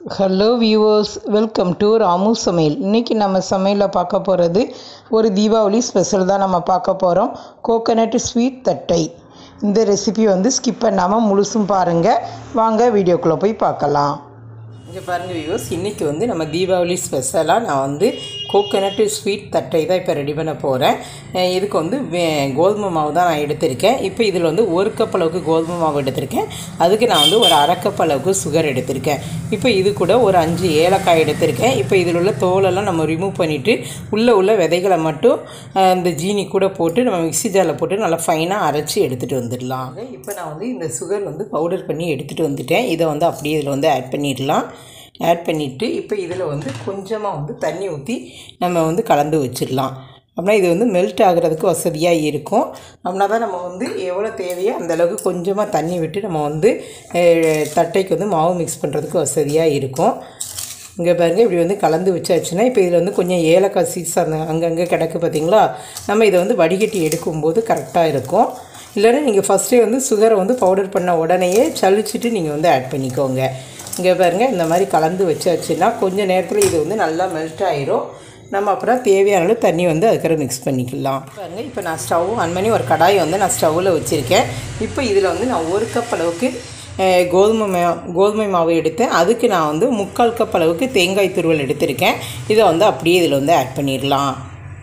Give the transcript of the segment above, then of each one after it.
hello viewers welcome to Ramu சமையல் இன்றைக்கி நம்ம சமையலில் பார்க்க போகிறது ஒரு தீபாவளி ஸ்பெஷல் தான் நம்ம பார்க்க போகிறோம் கோகனட் ஸ்வீட் தட்டை இந்த ரெசிபி வந்து ஸ்கிப் பண்ணாமல் முழுசும் பாருங்கள் வாங்க வீடியோக்குள்ளே போய் பார்க்கலாம் இங்கே பாருங்கள் வியூவர்ஸ் இன்றைக்கி வந்து நம்ம தீபாவளி ஸ்பெஷலாக நான் வந்து கோகனட்டு ஸ்வீட் தட்டை தான் இப்போ ரெடி பண்ண போகிறேன் அஹ் இதுக்கு வந்து வே- கோதுமை மாவு தான் நான் எடுத்திருக்கேன் இப்போ இதில் வந்து ஒரு கப் அளவுக்கு கோதுமை மாவு எடுத்திருக்கேன் அதுக்கு நான் வந்து ஒரு அரை கப் அளவுக்கு சுகர் எடுத்திருக்கேன் இப்போ இது கூட ஒரு அஞ்சு ஏலக்காய் எடுத்திருக்கேன் இப்போ இதில் உள்ள தோலெல்லாம் நம்ம ரிமூவ் பண்ணிவிட்டு உள்ளே உள்ள விதைகளை மட்டும் அஹ், இந்த ஜீனி கூட போட்டு நம்ம மிக்ஸி ஜாரில் போட்டு நல்லா ஃபைனாக அரைச்சி எடுத்துகிட்டு வந்துடலாம் இப்போ நான் வந்து இந்த சுகர் வந்து பவுடர் பண்ணி எடுத்துகிட்டு வந்துட்டேன் இதை வந்து அப்படியே இதில் வந்து ஆட் பண்ணிடலாம் ஆட் பண்ணிவிட்டு இப்போ இதில் வந்து கொஞ்சமாக வந்து தண்ணி ஊற்றி நம்ம வந்து கலந்து வச்சிடலாம் அப்படின்னா இது வந்து மெல்ட் ஆகிறதுக்கு வசதியாக இருக்கும் அப்படின்னா தான் நம்ம வந்து எவ்வளோ தேவையோ அந்த அளவுக்கு கொஞ்சமாக தண்ணி விட்டு நம்ம வந்து அஹ், தட்டைக்கு வந்து மாவு மிக்ஸ் பண்ணுறதுக்கு வசதியாக இருக்கும் இங்கே பாருங்கள் இப்படி வந்து கலந்து வச்சாச்சுன்னா இப்போ இதில் வந்து கொஞ்சம் ஏலக்காய் சீஸ் அந்த அங்கங்கே கிடக்கு பார்த்தீங்களா நம்ம இதை வந்து வடிகட்டி எடுக்கும்போது கரெக்டாக இருக்கும் இல்லைன்னா நீங்கள் ஃபஸ்ட்டே வந்து சுகரை வந்து பவுடர் பண்ண உடனேயே சலிச்சிட்டு நீங்கள் வந்து ஆட் பண்ணிக்கோங்க இங்கே பாருங்கள் இந்த மாதிரி கலந்து வச்சாச்சுன்னா கொஞ்சம் நேரத்தில் இது வந்து நல்லா மெல்ட் ஆயிரும் நம்ம அப்புறம் தேவையான அளவு தண்ணி வந்து அதுக்கப்புறம் மிக்ஸ் பண்ணிக்கலாம் பாருங்கள் இப்போ நான் ஸ்டவ் ஆன் பண்ணி ஒரு கடாயை வந்து நான் ஸ்டவ்வில் வச்சுருக்கேன் இப்போ இதில் வந்து நான் ஒரு கப் அளவுக்கு அஹ், கோதுமை மா கோதுமை மாவு எடுத்தேன் அதுக்கு நான் வந்து முக்கால் கப் அளவுக்கு தேங்காய் துருவல் எடுத்திருக்கேன் இதை வந்து அப்படியே இதில் வந்து ஆட் பண்ணிடலாம்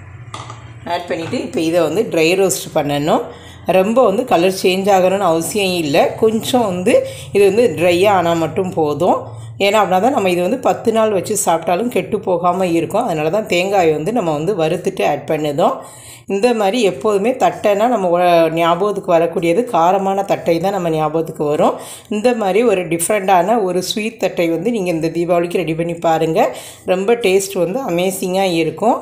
ஆட் பண்ணிவிட்டு இப்போ இதை வந்து ட்ரை ரோஸ்ட் பண்ணணும் ரொம்ப வந்து கலர் சேஞ்ச் ஆகணும்னு அவசியம் இல்லை கொஞ்சம் வந்து இது வந்து ட்ரையாக ஆனால் மட்டும் போதும் ஏன்னா அப்படின்னா தான் நம்ம இது வந்து பத்து நாள் வச்சு சாப்பிட்டாலும் கெட்டு போகாமல் இருக்கும் அதனால தான் தேங்காயை வந்து நம்ம வந்து வறுத்துட்டு ஆட் பண்ணுதோம் இந்த மாதிரி எப்போதுமே தட்டைனா நம்ம உ- ஞாபகத்துக்கு வரக்கூடியது காரமான தட்டை தான் நம்ம ஞாபகத்துக்கு வரும் இந்த மாதிரி ஒரு டிஃப்ரெண்ட்டான ஒரு ஸ்வீட் தட்டை வந்து நீங்கள் இந்த தீபாவளிக்கு ரெடி பண்ணி பாருங்கள் ரொம்ப டேஸ்ட் வந்து அமேசிங்காக இருக்கும்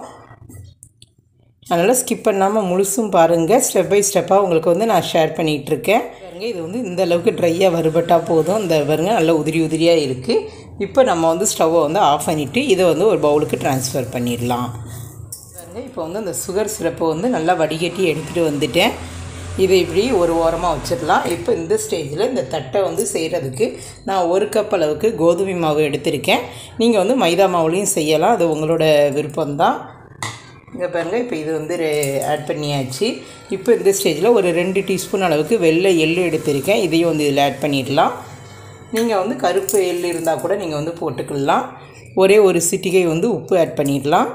அதனால் ஸ்கிப் பண்ணாமல் முழுசும் பாருங்கள் ஸ்டெப் பை ஸ்டெப்பாக உங்களுக்கு வந்து நான் ஷேர் பண்ணிகிட்ருக்கேன் பாருங்க இது வந்து இந்த அளவுக்கு ட்ரையாக வறுபட்டால் போதும் இந்த பாருங்க நல்லா உதிரி உதிரியாக இருக்குது இப்போ நம்ம வந்து ஸ்டவ்வை வந்து ஆஃப் பண்ணிவிட்டு இதை வந்து ஒரு பவுலுக்கு ட்ரான்ஸ்ஃபர் பண்ணிடலாம் பாருங்க இப்போ வந்து அந்த சுகர் சிரப்பை வந்து நல்லா வடிகட்டி எடுத்துகிட்டு வந்துட்டேன் இதை இப்படி ஒரு ஓரமாக வச்சிடலாம் இப்போ இந்த ஸ்டேஜில் இந்த தட்டை வந்து செய்கிறதுக்கு நான் ஒரு கப் அளவுக்கு கோதுமை மாவு எடுத்திருக்கேன் நீங்கள் வந்து மைதா மாவுலேயும் செய்யலாம் அது உங்களோட விருப்பம்தான் இங்கே பாருங்கள் இப்போ இது வந்து ஆட் பண்ணியாச்சு இப்போ இந்த ஸ்டேஜில் ஒரு ரெண்டு டீஸ்பூன் அளவுக்கு வெள்ளை எள்ளு எடுத்திருக்கேன் இதையும் வந்து இதில் ஆட் பண்ணிடலாம் நீங்கள் வந்து கருப்பு எள்ளு இருந்தால் கூட நீங்கள் வந்து போட்டுக்கலாம் ஒரே ஒரு சிட்டிகை வந்து உப்பு ஆட் பண்ணிடலாம்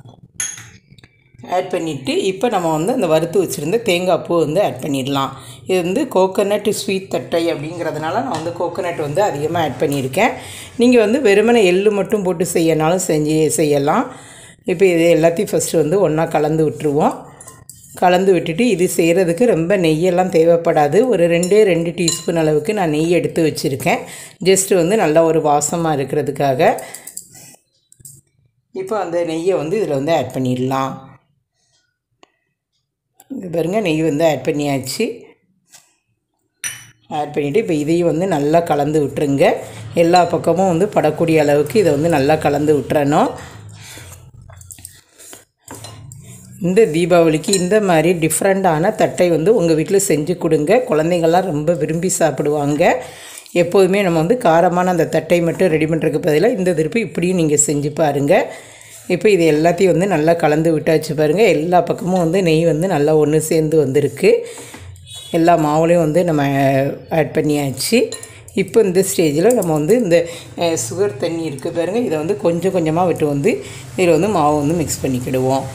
ஆட் பண்ணிவிட்டு இப்போ நம்ம வந்து அந்த வறுத்து வச்சுருந்த தேங்காய் பூ வந்து ஆட் பண்ணிடலாம் இது வந்து கோகோனட் ஸ்வீட் தட்டை அப்படிங்கிறதுனால நான் வந்து கோகோனட் வந்து அதிகமாக ஆட் பண்ணியிருக்கேன் நீங்கள் வந்து வெறுமனே எள்ளு மட்டும் போட்டு செய்யனாலும் செஞ்சு செய்யலாம் இப்போ இது எல்லாத்தையும் ஃபஸ்ட்டு வந்து ஒன்றா கலந்து விட்டுருவோம் கலந்து விட்டுட்டு இது செய்கிறதுக்கு ரொம்ப நெய்யெல்லாம் தேவைப்படாது ஒரு ரெண்டே ரெண்டு டீஸ்பூன் அளவுக்கு நான் நெய் எடுத்து வச்சுருக்கேன் ஜஸ்ட்டு வந்து நல்லா ஒரு வாசமாக இருக்கிறதுக்காக இப்போ அந்த நெய்யை வந்து இதில் வந்து ஆட் பண்ணிடலாம் இங்க பாருங்க நெய் வந்து ஆட் பண்ணியாச்சு ஆட் பண்ணிவிட்டு இப்போ இதையும் வந்து நல்லா கலந்து விட்டுருங்க எல்லா பக்கமும் வந்து படக்கூடிய அளவுக்கு இதை வந்து நல்லா கலந்து விட்டுறணும் இந்த தீபாவளிக்கு இந்த மாதிரி டிஃப்ரெண்ட்டான தட்டை வந்து உங்கள் வீட்டில் செஞ்சு கொடுங்க குழந்தைங்கள்லாம் ரொம்ப விரும்பி சாப்பிடுவாங்க எப்போதுமே நம்ம வந்து காரமான அந்த தட்டை மட்டும் ரெடி பண்ணுறதுக்கு பதிலாக இந்த திருப்பி இப்படியும் நீங்கள் செஞ்சு பாருங்கள் இப்போ இது எல்லாத்தையும் வந்து நல்லா கலந்து விட்டாச்சு பாருங்கள் எல்லா பக்கமும் வந்து நெய் வந்து நல்லா ஒன்று சேர்ந்து வந்திருக்கு எல்லா மாவுலையும் வந்து நம்ம ஆட் பண்ணியாச்சு இப்போ இந்த ஸ்டேஜில் நம்ம வந்து இந்த அஹ், சுகர் தண்ணி இருக்குது பாருங்கள் இதை வந்து கொஞ்சம் கொஞ்சமாக விட்டு வந்து இதில் வந்து மாவு வந்து மிக்ஸ் பண்ணிக்கிடுவோம்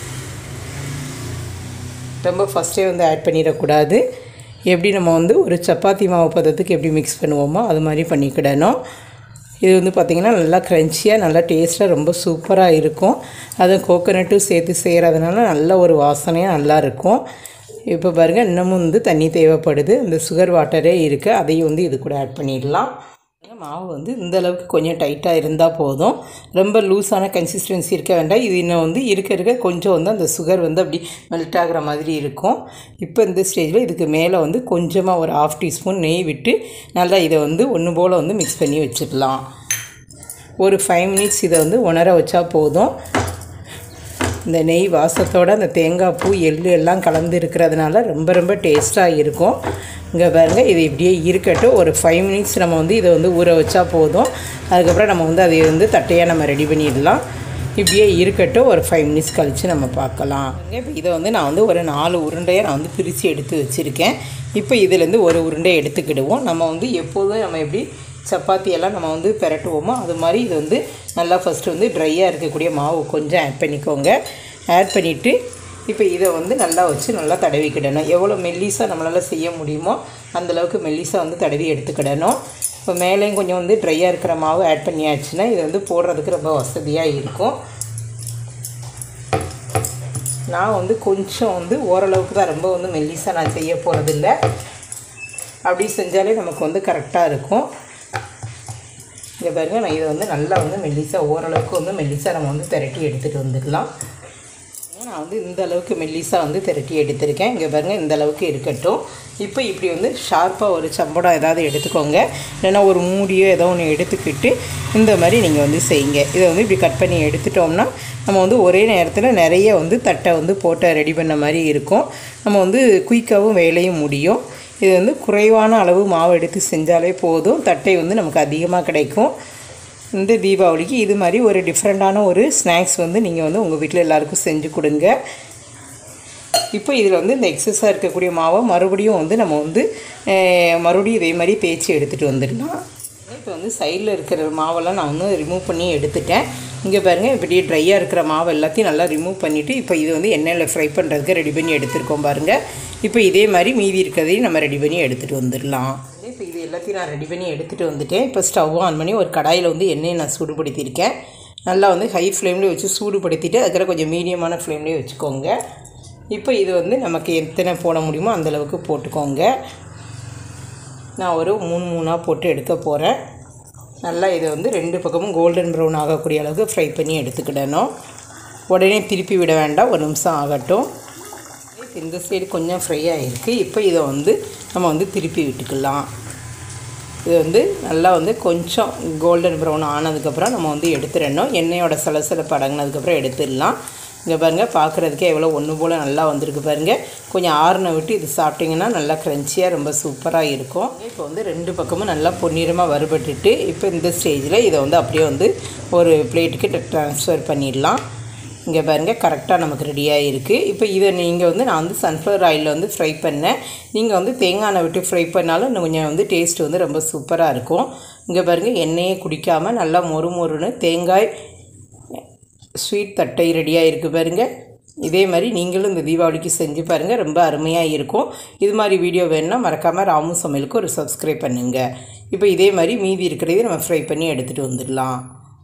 ரொம்ப ஃபஸ்ட்டே வந்து ஆட் பண்ணிடக்கூடாது எப்படி நம்ம வந்து ஒரு சப்பாத்தி மாவு பதத்துக்கு எப்படி மிக்ஸ் பண்ணுவோமோ அது மாதிரி பண்ணிக்கிடணும் இது வந்து பார்த்திங்கன்னா நல்லா க்ரன்ச்சியாக நல்லா டேஸ்ட்டாக ரொம்ப சூப்பராக இருக்கும் அதுவும் கோகோனட்டும் சேர்த்து செய்கிறதுனால நல்ல ஒரு வாசனையாக நல்லா இருக்கும் இப்போ பாருங்கள் இன்னமும் வந்து தண்ணி தேவைப்படுது இந்த சுகர் வாட்டரே இருக்குது அதையும் வந்து இது கூட ஆட் பண்ணிடலாம் மாவு வந்து இந்த அளவுக்கு கொஞ்சம் டைட்டாக இருந்தால் போதும் ரொம்ப லூஸான கன்சிஸ்டன்சி இருக்க வேண்டாம் இது இன்னும் வந்து இருக்க இருக்க கொஞ்சம் வந்து அந்த சுகர் வந்து அப்படி மெல்ட் ஆகிற மாதிரி இருக்கும் இப்போ இந்த ஸ்டேஜில் இதுக்கு மேலே வந்து கொஞ்சமாக ஒரு ஆஃப் டீஸ்பூன் நெய் விட்டு நல்லா இதை வந்து ஒன்று போல் வந்து மிக்ஸ் பண்ணி வச்சிடலாம் ஒரு ஃபைவ் மினிட்ஸ் இதை வந்து உணர வச்சா போதும் இந்த நெய் வாசத்தோட அந்த தேங்காய் பூ எள்ளு எல்லாம் கலந்து இருக்கிறதுனால ரொம்ப ரொம்ப டேஸ்ட்டாக இருக்கும் இங்கே பாருங்கள் இது இப்படியே இருக்கட்டும் ஒரு ஃபைவ் மினிட்ஸ் நம்ம வந்து இதை வந்து ஊற வச்சா போதும் அதுக்கப்புறம் நம்ம வந்து அதை வந்து தட்டையாக நம்ம ரெடி பண்ணிடலாம் இப்படியே இருக்கட்டும் ஒரு ஃபைவ் மினிட்ஸ் கழித்து நம்ம பார்க்கலாம் இப்போ இதை வந்து நான் வந்து ஒரு நாலு உருண்டையை நான் வந்து பிரித்து எடுத்து வச்சுருக்கேன் இப்போ இதுலேருந்து ஒரு உருண்டை எடுத்துக்கிடுவோம் நம்ம வந்து எப்போதும் நம்ம எப்படி சப்பாத்தி எல்லாம் நம்ம வந்து பெரட்டுவோமோ அது மாதிரி இது வந்து நல்லா ஃபஸ்ட்டு வந்து ட்ரையாக இருக்கக்கூடிய மாவு கொஞ்சம் ஆட் பண்ணிக்கோங்க ஆட் பண்ணிவிட்டு இப்போ இதை வந்து நல்லா வச்சு நல்லா தடவிக்கிடணும் எவ்வளோ மெல்லிஸாக நம்மளால் செய்ய முடியுமோ அந்தளவுக்கு மெல்லிஸாக வந்து தடவி எடுத்துக்கிடணும் இப்போ மேலேயும் கொஞ்சம் வந்து ட்ரையாக இருக்கிற மாவு ஆட் பண்ணியாச்சுன்னா இது வந்து போடுறதுக்கு ரொம்ப வசதியாக இருக்கும் நான் வந்து கொஞ்சம் வந்து ஓரளவுக்கு தான் ரொம்ப வந்து மெல்லிஸாக நான் செய்ய போகிறதில்ல அப்படி செஞ்சாலே நமக்கு வந்து கரெக்டாக இருக்கும் இங்கே பாருங்க நான் இதை வந்து நல்லா வந்து மெல்லிஸாக ஓரளவுக்கு வந்து மெல்லிஸாக நம்ம வந்து திரட்டி எடுத்துகிட்டு வந்துடலாம் நான் வந்து இந்த அளவுக்கு மெல்லிஸாக வந்து திரட்டி எடுத்திருக்கேன் இங்கே பாருங்கள் இந்த அளவுக்கு இருக்கட்டும் இப்போ இப்படி வந்து ஷார்ப்பாக ஒரு சம்படம் ஏதாவது எடுத்துக்கோங்க இல்லைன்னா ஒரு மூடியோ ஏதோ ஒன்று எடுத்துக்கிட்டு இந்த மாதிரி நீங்கள் வந்து செய்யுங்க இதை வந்து இப்படி கட் பண்ணி எடுத்துட்டோம்னா நம்ம வந்து ஒரே நேரத்தில் நிறைய வந்து தட்டை வந்து போட்ட ரெடி பண்ண மாதிரி இருக்கும் நம்ம வந்து குயிக்காகவும் வேலையும் முடியும் இது வந்து குறைவான அளவு மாவு எடுத்து செஞ்சாலே போதும் தட்டை வந்து நமக்கு அதிகமாக கிடைக்கும் இந்த தீபாவளிக்கு இது மாதிரி ஒரு டிஃப்ரெண்ட்டான ஒரு ஸ்நாக்ஸ் வந்து நீங்கள் வந்து உங்கள் வீட்டில் எல்லாருக்கும் செஞ்சு கொடுங்க இப்போ இதில் வந்து இந்த எக்ஸஸாக இருக்கக்கூடிய மாவை மறுபடியும் வந்து நம்ம வந்து அஹ், மறுபடியும் இதே மாதிரி தேய்ச்சி எடுத்துகிட்டு வந்துடலாம் இப்போ வந்து சைடில் இருக்கிற மாவெல்லாம் நான் வந்து ரிமூவ் பண்ணி எடுத்துட்டேன் இங்கே பாருங்கள் இப்படியே ட்ரையாக இருக்கிற மாவு எல்லாத்தையும் நல்லா ரிமூவ் பண்ணிவிட்டு இப்போ இது வந்து எண்ணெயில் ஃப்ரை பண்ணுறதுக்கு ரெடி பண்ணி எடுத்துருக்கோம் பாருங்கள் இப்போ இதே மாதிரி மீதி இருக்கிறதையும் நம்ம ரெடி பண்ணி எடுத்துகிட்டு வந்துடலாம் இப்போ இது எல்லாத்தையும் நான் ரெடி பண்ணி எடுத்துகிட்டு வந்துட்டேன் இப்போ ஸ்டவ் ஆன் பண்ணி ஒரு கடாயில் வந்து எண்ணெயை நான் சூடுபடுத்தியிருக்கேன் நல்லா வந்து ஹை ஃப்ளேம்லேயே வச்சு சூடுபடுத்திட்டு அதுக்கப்புறம் கொஞ்சம் மீடியமான ஃப்ளேம்லேயே வச்சுக்கோங்க இப்போ இது வந்து நமக்கு எத்தனை போட முடியுமோ அந்த அளவுக்கு போட்டுக்கோங்க நான் ஒரு மூணு மூணாக போட்டு எடுக்க போகிறேன் நல்லா இதை வந்து ரெண்டு பக்கமும் கோல்டன் ப்ரௌன் ஆகக்கூடிய அளவுக்கு ஃப்ரை பண்ணி எடுத்துக்கிடணும் உடனே திருப்பி விட வேண்டாம் ஒரு நிமிஷம் ஆகட்டும் இப்போ இந்த சைடு கொஞ்சம் ஃப்ரை ஆகிருக்கு இப்போ இதை வந்து நம்ம வந்து திருப்பி விட்டுக்கலாம் இது வந்து நல்லா வந்து கொஞ்சம் கோல்டன் ப்ரௌன் ஆனதுக்கப்புறம் நம்ம வந்து எடுத்துடணும் எண்ணெயோட சலசலப்பு அடங்கினதுக்கப்புறம் எடுத்துடலாம் இங்கே பாருங்கள் பார்க்குறதுக்கே எவ்வளோ ஒன்று போல் நல்லா வந்திருக்கு பாருங்கள் கொஞ்சம் ஆறுன விட்டு இது சாப்பிட்டிங்கன்னா நல்லா க்ரன்ச்சியாக ரொம்ப சூப்பராக இருக்கும் இப்போ வந்து ரெண்டு பக்கமும் நல்லா பொன்னிறமாக வறுபட்டுட்டு இப்போ இந்த ஸ்டேஜில் இதை வந்து அப்படியே வந்து ஒரு பிளேட்டுக்கு ட்ரான்ஸ்ஃபர் பண்ணிடலாம் இங்கே பாருங்கள் கரெக்டாக நமக்கு ரெடியாக இருக்குது இப்போ இதை நீங்கள் வந்து நான் வந்து சன்ஃப்ளவர் ஆயிலில் வந்து ஃப்ரை பண்ணேன் நீங்கள் வந்து தேங்காய் எண்ணெய் விட்டு ஃப்ரை பண்ணாலும் இன்னும் கொஞ்சம் வந்து டேஸ்ட் வந்து ரொம்ப சூப்பராக இருக்கும் இங்கே பாருங்கள் எண்ணெயே குடிக்காமல் நல்லா மொறு மொறுன்னு தேங்காய் ஸ்வீட் தட்டை ரெடியாக இருக்குது பாருங்கள் இதே மாதிரி நீங்களும் இந்த தீபாவளிக்கு செஞ்சு பாருங்கள் ரொம்ப அருமையாக இருக்கும் இது மாதிரி வீடியோ வேணும்னா மறக்காமல் ராமு சமையலுக்கு ஒரு சப்ஸ்கிரைப் பண்ணுங்கள் இப்போ இதே மாதிரி மீதி இருக்கிறதையும் நம்ம ஃப்ரை பண்ணி எடுத்துகிட்டு வந்துடலாம்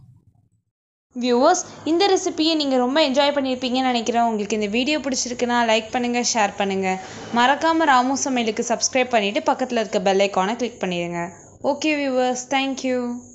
வியூவர்ஸ் இந்த ரெசிபியை நீங்கள் ரொம்ப என்ஜாய் பண்ணியிருப்பீங்கன்னு நினைக்கிறேன் உங்களுக்கு இந்த வீடியோ பிடிச்சிருக்குன்னா லைக் பண்ணுங்கள் ஷேர் பண்ணுங்கள் மறக்காமல் ராமு சமையலுக்கு சப்ஸ்கிரைப் பண்ணிவிட்டு பக்கத்தில் இருக்க பெல் ஐக்கானை கிளிக் பண்ணிடுங்க ஓகே வியூவர்ஸ் தேங்க்யூ